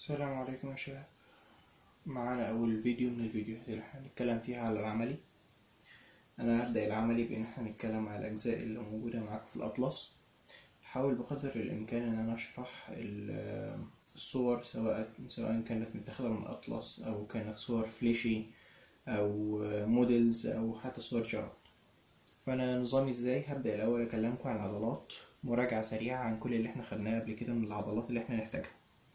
السلام عليكم يا شباب معانا أول فيديو من الفيديوهات اللي احنا هنتكلم فيها على العملي أنا هبدأ العملي بإن احنا هنتكلم على الأجزاء اللي موجودة معاك في الأطلس هحاول بقدر الإمكان إن أنا أشرح ال- الصور سواء سواء كانت متاخدة من الأطلس أو كانت صور فليشي أو موديلز أو حتى صور جراد فأنا نظامي إزاي هبدأ الأول أكلمكم عن العضلات مراجعة سريعة عن كل اللي احنا خدناه قبل كده من العضلات اللي احنا نحتاجها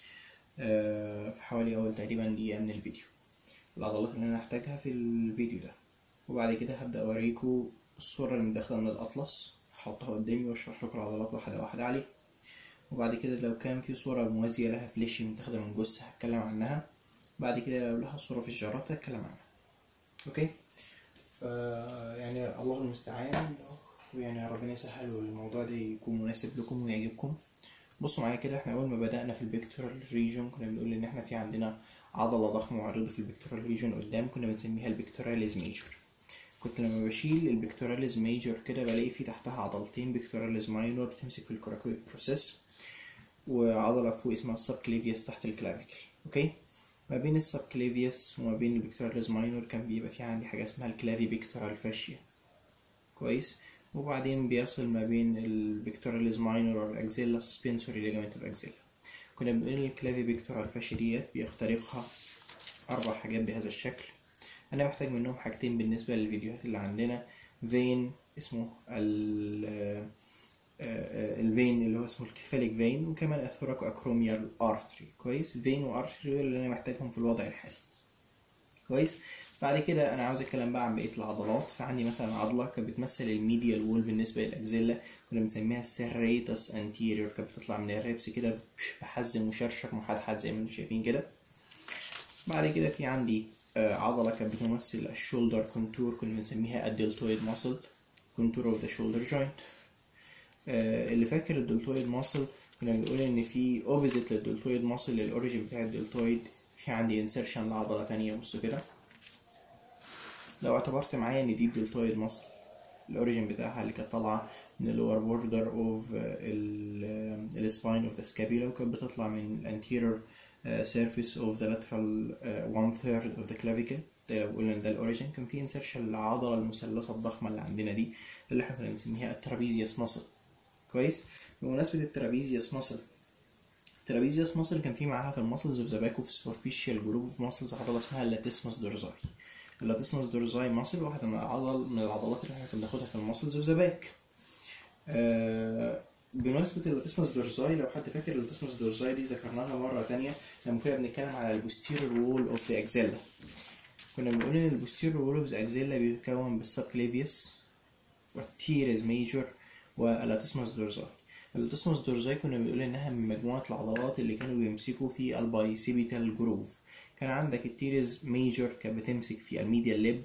آه، في حوالي أول تقريبا دقيقة من الفيديو العضلات اللي أنا هحتاجها في الفيديو ده وبعد كده هبدأ أوريكم الصورة اللي متاخدة من الأطلس هحطها قدامي وأشرح لكم العضلات واحدة واحدة عليه وبعد كده لو كان في صورة موازية لها فليشي متاخدة من جثة هتكلم عنها بعد كده لو لها صورة في الجرات هتكلم عنها أوكي ف يعني الله المستعان ويعني ربنا يسهل والموضوع ده يكون مناسب لكم ويعجبكم بصوا معايا كده احنا اول ما بدأنا في البيكتورال ريجون كنا بنقول ان احنا في عندنا عضلة ضخمة وعريضة في البيكتورال ريجون قدام كنا بنسميها البيكتوراليز ميجور كنت لما بشيل البيكتوراليز ميجور كده بلاقي في تحتها عضلتين بيكتوراليز ماينور بتمسك في الكوراكويد بروسيس وعضلة فوق اسمها السبكليفيوس تحت الكلافيكل اوكي ما بين السبكليفيوس وما بين البيكتوراليز ماينور كان بيبقى في عندي حاجة اسمها الكلافي بيكتورال فاشيا كويس وبعدين بيصل ما بين البيكتوراليز ماينور والاكزيلا سسبنسوري ليجامنت الاكزيلا كنا بنقول الكلافي بيكتورال فاشي ديت بيخترقها اربع حاجات بهذا الشكل انا محتاج منهم حاجتين بالنسبه للفيديوهات اللي عندنا فين اسمه ال الفين اللي هو اسمه الكيفاليك فين وكمان الثوراكو اكروميال ارتري كويس الفين وارتري اللي انا محتاجهم في الوضع الحالي كويس بعد كده انا عاوز اتكلم بقى عن بقيه العضلات فعندي مثلا عضله كانت بتمثل الميديال وول بالنسبه للاكزيلا كنا بنسميها السيريتس انتيريور كانت بتطلع من الريبس كده بحزم مشرشر محدحد زي ما انتم شايفين كده بعد كده في عندي آه، عضله كانت بتمثل الشولدر كونتور كنا بنسميها الدلتويد ماسل كونتور اوف ذا شولدر جوينت اللي فاكر الدلتويد ماسل كنا بنقول ان في اوبزيت للدلتويد ماسل للاوريجين بتاع الدلتويد في عندي انسرشن لعضله تانية بصوا كده لو اعتبرت معايا ان دي الدلتويد ماسل الاوريجين بتاعها اللي كانت طالعه من اللور بوردر اوف السباين اوف ذا سكابيلا وكانت بتطلع من الانتيريور سيرفيس اوف ذا lateral one third اوف ذا clavicle ده لو قلنا ان ده الاوريجين كان في انسرشن للعضله المثلثه الضخمه اللي عندنا دي اللي احنا كنا بنسميها الترابيزيوس ماسل كويس بمناسبه الترابيزيوس ماسل الترابيزيوس ماسل كان في معاها في الماسلز اوف ذا باك اوف سوبرفيشال جروب اوف ماسلز عضله اسمها اللاتيسمس دورزاي اللاتيسمس دورزاي ماسل واحده من العضل من العضلات اللي احنا كنا بناخدها في الماسلز اوف ذا باك آه بمناسبة اللاتيسمس دورزاي لو حد فاكر اللاتيسمس دورزاي دي ذكرناها مرة تانية لما كنا بنتكلم على البوستيريور وول اوف ذا اكزيلا كنا بنقول ان البوستيريور وول اوف ذا اكزيلا بيتكون بالسبكليفيوس والتيرز ميجور واللاتيسمس دورزاي اللاتيسمس دورزاي كنا بنقول انها من مجموعة العضلات اللي كانوا بيمسكوا في البايسيبيتال جروف كان عندك التيرز ميجور كانت بتمسك في الميديال ليب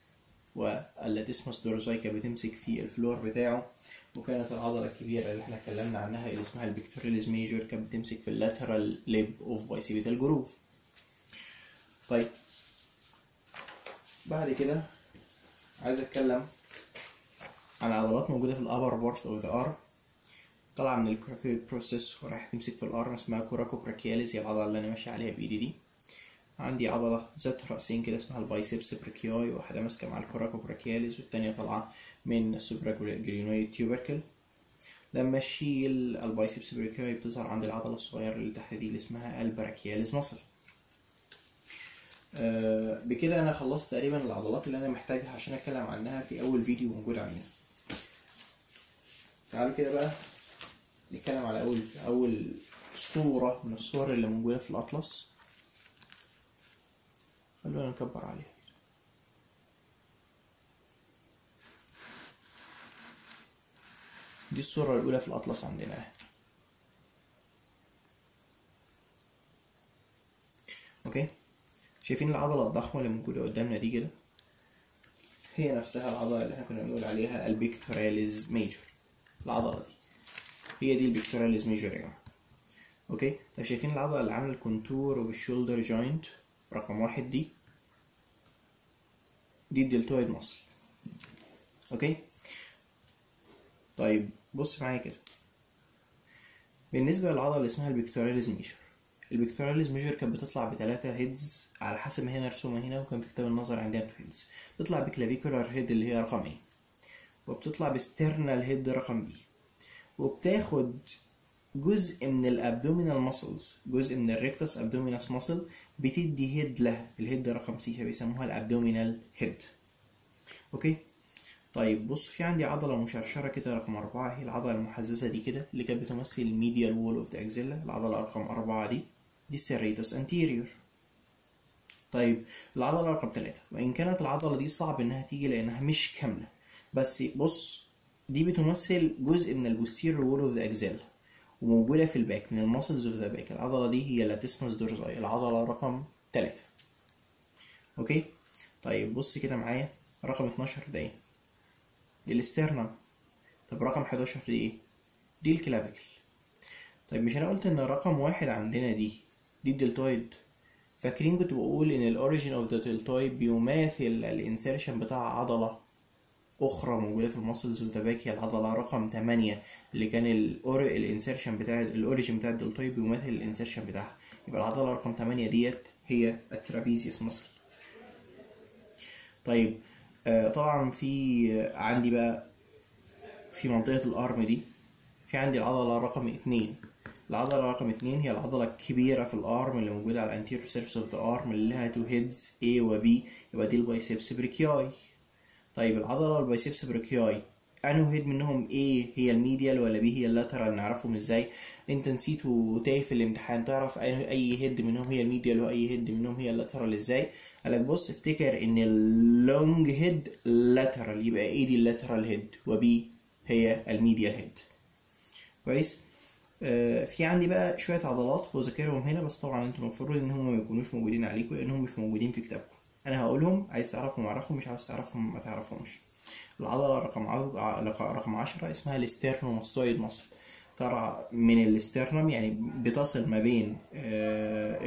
واللاتيسمس دورزاي كانت بتمسك في الفلور بتاعه وكانت العضلة الكبيرة اللي احنا اتكلمنا عنها اللي اسمها البيكتورياليز ميجور كانت بتمسك في اللاترال ليب اوف بايسيبيتال جروف طيب بعد كده عايز اتكلم عن عضلات موجودة في الابر بارت اوف ذا ارم طالعة من الكراكويد بروسيس ورايح تمسك في الارم اسمها كوراكو براكياليس هي العضلة اللي انا ماشي عليها بايدي دي عندي عضلة ذات رأسين كده اسمها البايسبس براكياي واحدة ماسكة مع الكوراكو براكياليس والتانية طالعة من السوبراجرينويد تيوبركل لما اشيل البايسبس براكياي بتظهر عند العضلة الصغيرة اللي تحت دي اللي اسمها البراكياليس مصل أه بكده انا خلصت تقريبا العضلات اللي انا محتاجها عشان اتكلم عنها في اول فيديو موجود عندنا تعالوا كده بقى نتكلم على اول اول صورة من الصور اللي موجودة في الاطلس خلونا نكبر عليها دي الصورة الأولى في الأطلس عندنا اهي أوكي شايفين العضلة الضخمة اللي موجودة قدامنا دي كده هي نفسها العضلة اللي احنا كنا بنقول عليها البيكتوراليز ميجور العضلة دي هي دي البيكتوراليز ميجور يا جماعة أوكي طب شايفين العضلة اللي عاملة الكونتور والشولدر جوينت رقم واحد دي دي الدلتويد ماسل اوكي طيب بص معايا كده بالنسبة للعضلة اللي اسمها البيكتوراليز ميجور البكتوراليز ميجر كانت بتطلع بثلاثة هيدز على حسب ما هي مرسومة هنا وكان في كتاب النظر عندنا تو هيدز بتطلع بكلافيكولار هيد اللي هي رقم A وبتطلع بسترنال هيد رقم B وبتاخد جزء من الابدومينال ماسلز جزء من الريكتس ابدوميناس ماسل بتدي هيد لها الهيد رقم سي فبيسموها الابدومينال هيد اوكي طيب بص في عندي عضلة مشرشرة كده رقم أربعة هي العضلة المحززة دي كده اللي كانت بتمثل الميديال وول اوف ذا اكزيلا العضلة رقم أربعة دي دي السيريتس انتيريور طيب العضلة رقم ثلاثة وإن كانت العضلة دي صعب إنها تيجي لأنها مش كاملة بس بص دي بتمثل جزء من البوستيريور وول اوف ذا اكزيلا وموجودة في الباك من الماسلز اوف ذا باك العضلة دي هي لاتيسمس دورزاي العضلة رقم ثلاثة اوكي طيب بص كده معايا رقم 12 ده ايه دي الاسترنم طب رقم 11 دي ايه دي الكلافيكل طيب مش انا قلت ان رقم واحد عندنا دي دي الدلتويد فاكرين كنت بقول ان الاوريجين اوف ذا دلتويد بيماثل الانسيرشن بتاع عضله اخرى موجوده في المسلز اوف ذا باك هي العضله رقم 8 اللي كان الانسيرشن بتاع الاوريجين بتاع الدلتويد بيماثل الانسيرشن بتاعها يبقى العضله رقم 8 ديت هي الترابيزيوس مسل طيب آه طبعا في عندي بقى في منطقة الأرم دي في عندي العضلة رقم اتنين العضلة رقم اتنين هي العضلة الكبيرة في الأرم اللي موجودة على الانتيريور سيرفيس اوف ذا أرم اللي لها تو هيدز A و B يبقى دي البايسبس بريكياي طيب العضلة البايسبس بريكياي انه هيد منهم A هي الميديال ولا B هي اللاترال نعرفهم ازاي انت نسيت وتايه في الامتحان تعرف اي هيد منهم هي الميديال واي هيد منهم هي اللاترال ازاي قالك بص افتكر ان اللونج هيد لاترال يبقى ايه دي اللاترال هيد وبي هي الميديال هيد كويس آه في عندي بقى شويه عضلات وذاكرهم هنا بس طبعا انتوا المفروض ان هم ما يكونوش موجودين عليكم لانهم مش موجودين في كتابكم انا هقولهم عايز تعرفهم اعرفهم مش عايز تعرفهم ما تعرفهمش العضله رقم عضل رقم 10 اسمها الاسترنوماستويد ماسل ترى من الاسترنم يعني بتصل ما بين آه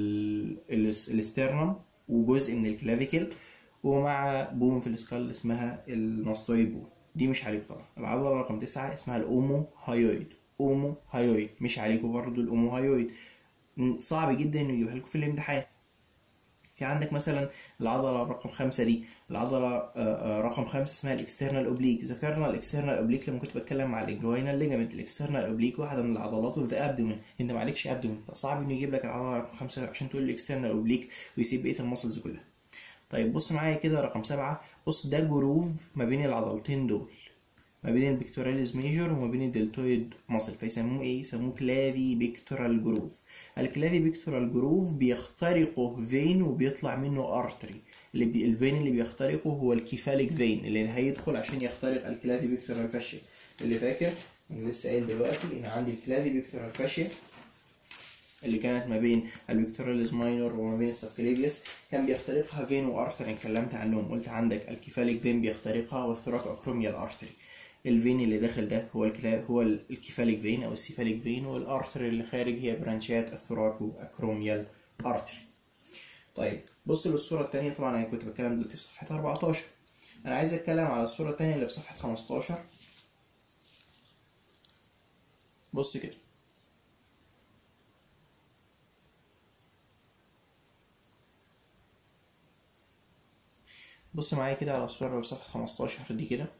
الاسترنم وجزء من الكلافيكل ومع بوم في السكال اسمها الماستويد بوم دي مش عليكم طبعا العضلة رقم تسعة اسمها الأومو هايويد أومو هايويد مش عليكم برضو الأومو هايويد صعب جدا انه يجيبها لكم في الامتحان في عندك مثلا العضلة رقم خمسة دي العضلة رقم خمسة اسمها الاكسترنال اوبليك ذكرنا الاكسترنال اوبليك لما كنت بتكلم على الجوينال ليجامنت الاكسترنال اوبليك واحدة من العضلات اوف ذا ابدومين انت ما عليكش ابدومين فصعب انه يجيب لك العضلة رقم خمسة عشان تقول الاكسترنال اوبليك ويسيب بقية المسلز كلها طيب بص معايا كده رقم سبعة بص ده جروف ما بين العضلتين دول ما بين البيكتوراليز ميجور وما بين الدلتويد ماسل فيسموه ايه يسموه كلافي بيكتورال جروف الكلافي بيكتورال جروف بيخترقه فين وبيطلع منه ارتري اللي بي الفين اللي بيخترقه هو الكيفاليك فين اللي هيدخل عشان يخترق الكلافي بيكتورال فاشيا اللي فاكر انا لسه قايل دلوقتي ان عندي الكلافي بيكتورال فاشيا اللي كانت ما بين البيكتوراليز ماينور وما بين السبكليفيوس كان بيخترقها فين وارتري اتكلمت عنهم قلت عندك الكيفاليك فين بيخترقها والثراك اكروميال ارتري الفين اللي داخل ده هو الكلا هو الكيفاليك فين او السيفاليك فين والارتري اللي خارج هي برانشات الثراكو اكروميال ارتري طيب بص للصوره الثانيه طبعا انا كنت بتكلم دلوقتي في صفحه 14 انا عايز اتكلم على الصوره الثانيه اللي في صفحه 15 بص كده بص معايا كده على الصورة اللي في صفحة 15 دي كده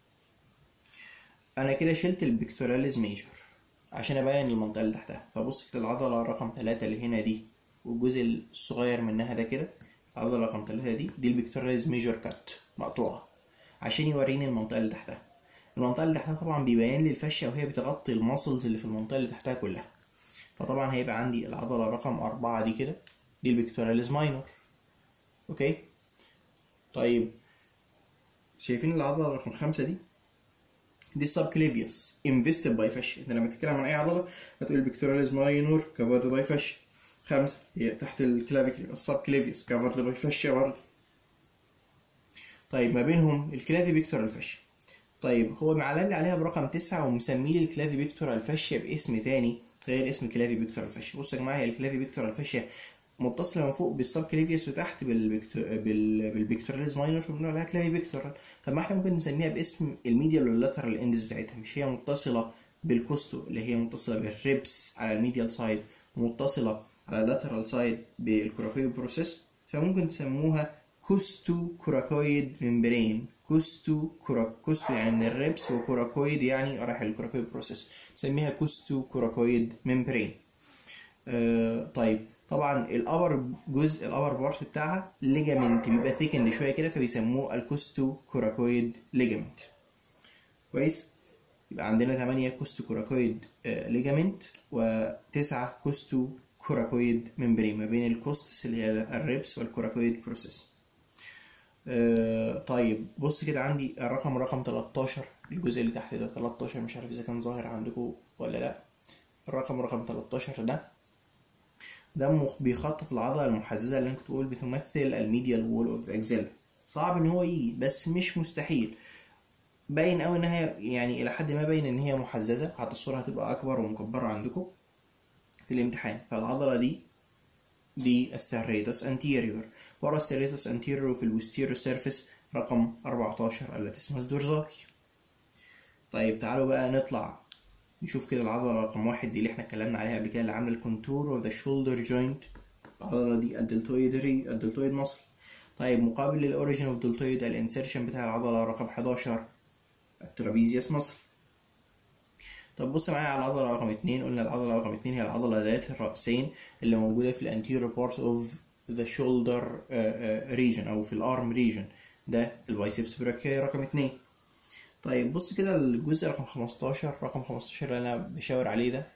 أنا كده شلت البيكتوراليز ميجور عشان أبين المنطقة اللي تحتها فبص كده العضلة رقم تلاتة اللي هنا دي والجزء الصغير منها ده كده العضلة رقم تلاتة دي دي البيكتوراليز ميجور كات مقطوعة عشان يوريني المنطقة اللي تحتها المنطقة اللي تحتها طبعا بيبين لي الفاشية وهي بتغطي الماسلز اللي في المنطقة اللي تحتها كلها فطبعا هيبقى عندي العضلة رقم أربعة دي كده دي البيكتوراليز ماينور أوكي طيب شايفين العضلة رقم خمسة دي دي السبكليفيوس انفستد باي فاشيا انت لما تتكلم عن اي عضله هتقول البيكتوراليز ماينور كفرد باي فاشيا خمسه هي تحت الكلافيكل السبكليفيوس كفرد باي فاشيا برضه طيب ما بينهم الكلافي بيكتورال فاشيا طيب هو معلم لي عليها برقم تسعة ومسميه لي الكلافي بيكتورال فاشيا باسم تاني غير اسم الكلافي بيكتورال فاشيا بصوا يا جماعه هي الكلافي بيكتورال فاشيا متصله من فوق بالسبكليفيوس وتحت بالبيكتو... بال... بالبيكتوراليز ماينور فبنقول عليها كلافي بيكتورال طب ما احنا ممكن نسميها باسم الميديال واللاترال اندز بتاعتها مش هي متصله بالكوستو اللي هي متصله بالريبس على الميديال سايد ومتصله على اللاترال سايد بالكوراكويد بروسيس فممكن تسموها كوستو كوراكويد ممبرين كوستو كوراك كوستو يعني من الريبس وكوراكويد يعني رايح الكوراكويد بروسيس تسميها كوستو كوراكويد ممبرين آه طيب طبعا الابر جزء الابر بارت بتاعها ليجامنت بيبقى ثيكند شويه كده فبيسموه الكوستو كوراكويد ليجامنت كويس يبقى عندنا 8 كوستو كوراكويد ليجامنت و9 كوستو كوراكويد ممبرين ما بين الكوستس اللي هي الريبس والكوراكويد بروسيس آه طيب بص كده عندي الرقم رقم 13 الجزء اللي تحت ده 13 مش عارف اذا كان ظاهر عندكم ولا لا الرقم رقم 13 ده ده بيخطط العضلة المحززة اللي انا كنت بقول بتمثل الميديال وول اوف اكزيلا صعب ان هو يجي بس مش مستحيل باين قوي انها يعني الى حد ما باين ان هي محززة حتى الصورة هتبقى اكبر ومكبرة عندكم في الامتحان فالعضلة دي دي السيريتس انتيريور ورا السيريتس انتيريور في الوستيريور سيرفيس رقم 14 اللاتيسمس دورزاي طيب تعالوا بقى نطلع نشوف كده العضلة رقم واحد دي اللي احنا اتكلمنا عليها قبل كده اللي عاملة الكونتور اوف ذا شولدر جوينت العضلة دي الدلتويدري الدلتويد مصل طيب مقابل للاوريجين اوف دلتويد الانسيرشن بتاع العضلة رقم 11 الترابيزيوس مصل طب بص معايا على العضلة رقم اتنين قلنا العضلة رقم اتنين هي العضلة ذات الرأسين اللي موجودة في الانتيريور بارت اوف ذا شولدر ريجن او في الارم ريجن ده البايسبس براكيا رقم اتنين طيب بص كده الجزء رقم 15 رقم 15 اللي انا بشاور عليه ده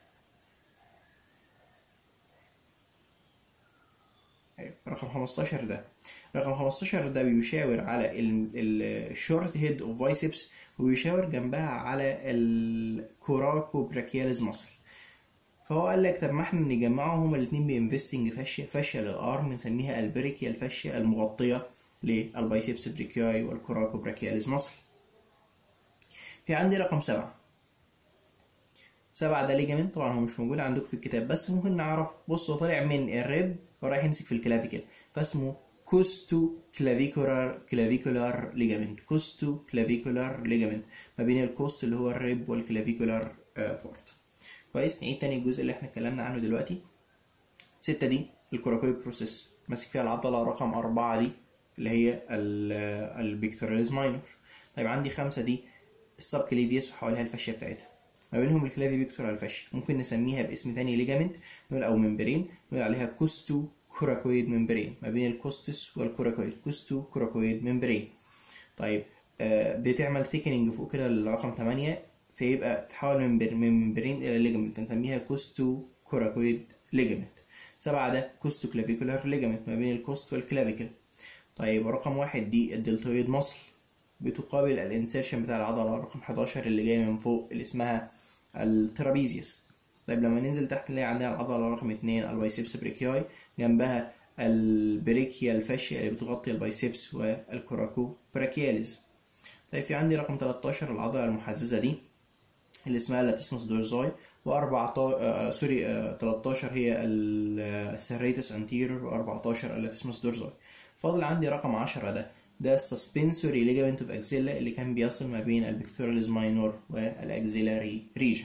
رقم 15 ده رقم 15 ده بيشاور على الشورت هيد اوف بايسبس وبيشاور جنبها على الكوراكو براكياليز مصل فهو قال لك طب ما احنا نجمعهم هما الاثنين بانفستنج فاشيا فاشيا للارم بنسميها البريكيا الفاشيا المغطيه للبايسبس بريكياي والكوراكو براكياليز مصل في عندي رقم سبعة سبعة ده ليجامنت طبعا هو مش موجود عندكم في الكتاب بس ممكن نعرف بص هو طالع من الريب ورايح يمسك في الكلافيكل فاسمه كوستو كلافيكولار كلافيكولار ليجامنت كوستو كلافيكولار ليجامنت ما بين الكوست اللي هو الريب والكلافيكولار بورت كويس نعيد تاني الجزء اللي احنا اتكلمنا عنه دلوقتي ستة دي الكوراكويد بروسيس ماسك فيها العضلة رقم أربعة دي اللي هي البيكتوراليز ماينور طيب عندي خمسة دي السب كليفيوس وحواليها الفاشية بتاعتها ما بينهم الكلافي بيكتورال فاشيا ممكن نسميها باسم تاني ليجامنت نقول او ممبرين نقول عليها كوستو كوراكويد ممبرين ما بين الكوستس والكوراكويد كوستو كوراكويد ممبرين طيب آه بتعمل ثيكنينج فوق كده الرقم 8 فيبقى تحول من ممبرين الى ليجامنت نسميها كوستو كوراكويد ليجامنت سبعة ده كوستو كلافيكولار ليجامنت ما بين الكوست والكلافيكل طيب رقم واحد دي الدلتويد مصل بتقابل الانسيرشن بتاع العضلة رقم 11 اللي جاية من فوق اللي اسمها الترابيزيوس طيب لما ننزل تحت نلاقي عندنا العضلة رقم 2 البايسبس بريكياي جنبها البريكيا الفاشيا اللي بتغطي البايسبس والكوراكو براكياليز طيب في عندي رقم 13 العضلة المحززة دي اللي اسمها لاتيسموس دورزاي و14 آه سوري آه 13 هي السيريتس انتيريور و14 اللاتيسموس دورزاي فاضل عندي رقم 10 ده ده السسبنسوري ليجامنت اوف اكسيلا اللي كان بيصل ما بين البكتوراليز ماينور والاكسيلاري ريجن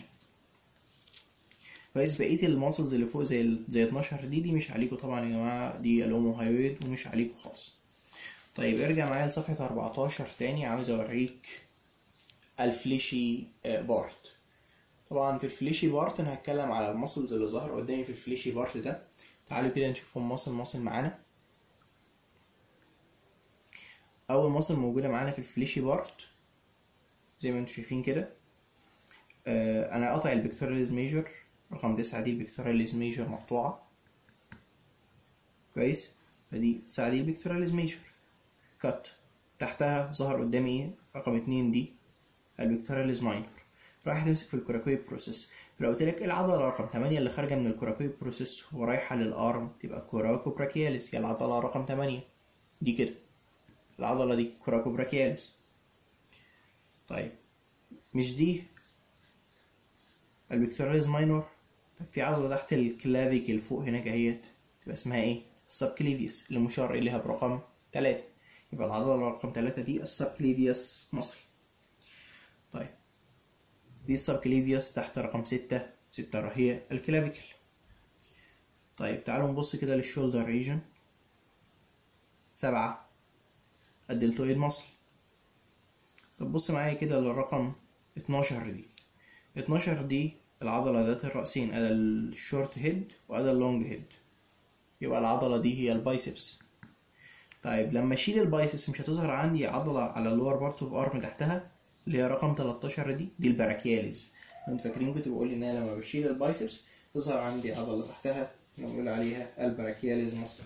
كويس بقيه الماسلز اللي فوق زي زي 12 دي دي مش عليكم طبعا يا جماعه دي الاوموهايويد ومش عليكم خالص طيب ارجع معايا لصفحه 14 تاني عاوز اوريك الفليشي بارت طبعا في الفليشي بارت انا هتكلم على الماسلز اللي ظهر قدامي في الفليشي بارت ده تعالوا كده نشوفهم ماسل ماسل معانا اول ماسل موجوده معانا في الفليشي بارت زي ما انتم شايفين كده آه انا قاطع البكتوراليز ميجر رقم تسعة دي البكتوراليز ميجر مقطوعة كويس فدي تسعة دي البكتوراليز ميجر كات تحتها ظهر قدامي ايه رقم اتنين دي البكتوراليز ماينور رايح تمسك في الكوراكويد بروسيس لو قلت لك العضلة رقم 8 اللي خارجة من الكوراكويد بروسيس ورايحة للأرم تبقى كوراكو براكياليس هي العضلة رقم 8 دي كده العضلة دي كوراكو براكياليس طيب مش دي البكتوراليز ماينور طب في عضلة تحت الكلافيكل فوق هناك اهيت تبقى اسمها ايه السبكليفيوس اللي مشار إليها برقم 3 يبقى العضلة رقم 3 دي السبكليفيوس مصل طيب دي السبكليفيوس تحت رقم 6 6 هي الكلافيكل طيب تعالوا نبص كده للشولدر ريجن سبعة الدلتويد مصل طب بص معايا كده للرقم اتناشر دي اتناشر دي العضلة ذات الرأسين أدا الشورت هيد وأدا اللونج هيد يبقى العضلة دي هي البايسبس طيب لما اشيل البايسبس مش هتظهر عندي عضلة على اللور بارت اوف ارم تحتها اللي هي رقم 13 دي دي البراكياليز انت فاكرين كنت بقول ان انا لما بشيل البايسبس تظهر عندي عضلة تحتها نقول عليها البراكياليز مصر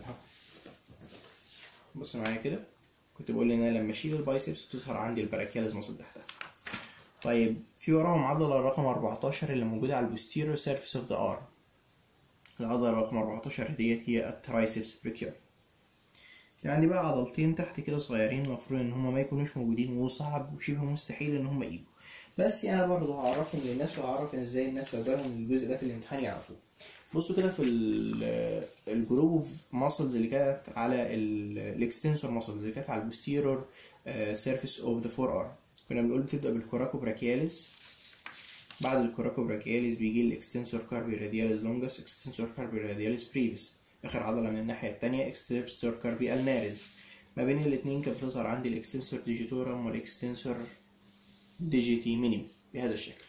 بص معايا كده كنت بقول ان انا لما اشيل البايسبس بتظهر عندي البراكياليز مصر تحتها طيب في وراهم عضلة رقم 14 اللي موجودة على البوستيريور سيرفيس اوف ذا ارم العضلة رقم 14 ديت هي الترايسبس بريكيور في عندي بقى عضلتين تحت كده صغيرين المفروض ان هما ما يكونوش موجودين وصعب وشبه مستحيل ان هما يجوا بس يعني برضه هعرفهم للناس وهعرف ان ازاي الناس لو جالهم الجزء ده في الامتحان يعرفوه بصوا كده في الجروب اوف ماسلز اللي كانت على الاكستنسور ماسلز اللي كانت على البوستيرور سيرفيس اوف ذا فور ارم كنا بنقول بتبدا بالكوراكو براكياليس بعد الكوراكو براكياليس بيجي الاكستنسور كاربي رادياليس لونجس اكستنسور كاربي رادياليس بريفيس اخر عضله من الناحيه التانية اكستنسور كاربي الناريز ما بين الاتنين كانت بتظهر عندي الاكستنسور ديجيتورم والاكستنسور ديجيتي مينيم بهذا الشكل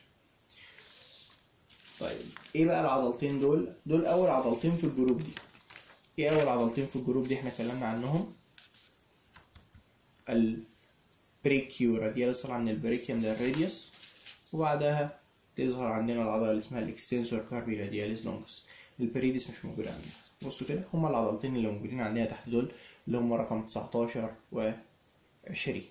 طيب ايه بقى العضلتين دول دول اول عضلتين في الجروب دي ايه اول عضلتين في الجروب دي احنا اتكلمنا عنهم البريكيو رادياليس طالعه من البريكيوم للراديوس وبعدها تظهر عندنا العضله اللي اسمها الاكستنسور كاربي رادياليس لونجس البريديس مش موجود عندنا بصوا كده هما العضلتين اللي موجودين عندنا تحت دول اللي هما رقم 19 و 20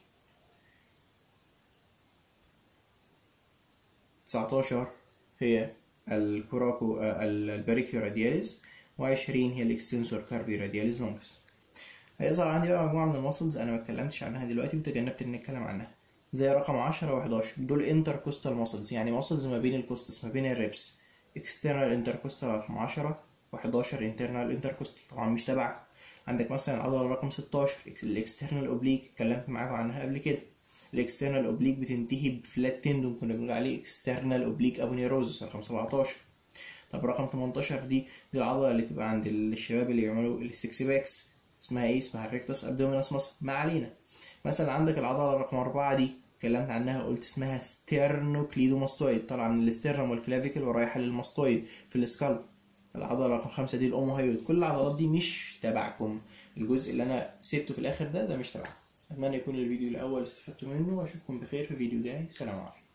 19 هي الكوراكو البريكيو رادياليز و20 هي الاكستنسور كاربي رادياليز لونجس هيظهر عندي بقى مجموعة من الماسلز أنا ما اتكلمتش عنها دلوقتي وتجنبت إني أتكلم عنها زي رقم 10 و11 دول انتركوستال ماسلز يعني ماسلز ما بين الكوستس ما بين الريبس اكسترنال انتركوستال رقم 10 و11 انترنال انتركوستال طبعا مش تبعكم عندك مثلا العضله رقم 16 الاكسترنال اوبليك اتكلمت معاكم عنها قبل كده الاكسترنال اوبليك بتنتهي بفلات تندون كنا بنقول عليه اكسترنال اوبليك ابونيروزس رقم 17 طب رقم 18 دي دي العضله اللي تبقى عند الشباب اللي بيعملوا السكس باكس اسمها ايه اسمها الريكتس ابدومينس ماسل ما علينا مثلا عندك العضله رقم 4 دي اتكلمت عنها قلت اسمها ستيرنوكليدوماستويد طالعه من الاسترنم والكلافيكل ورايحه للماستويد في السكالب العضله رقم خمسة دي الاوموهيود كل العضلات دي مش تبعكم الجزء اللي انا سبته في الاخر ده ده مش تبعكم اتمنى يكون الفيديو الاول استفدتوا منه واشوفكم بخير في فيديو جاي سلام عليكم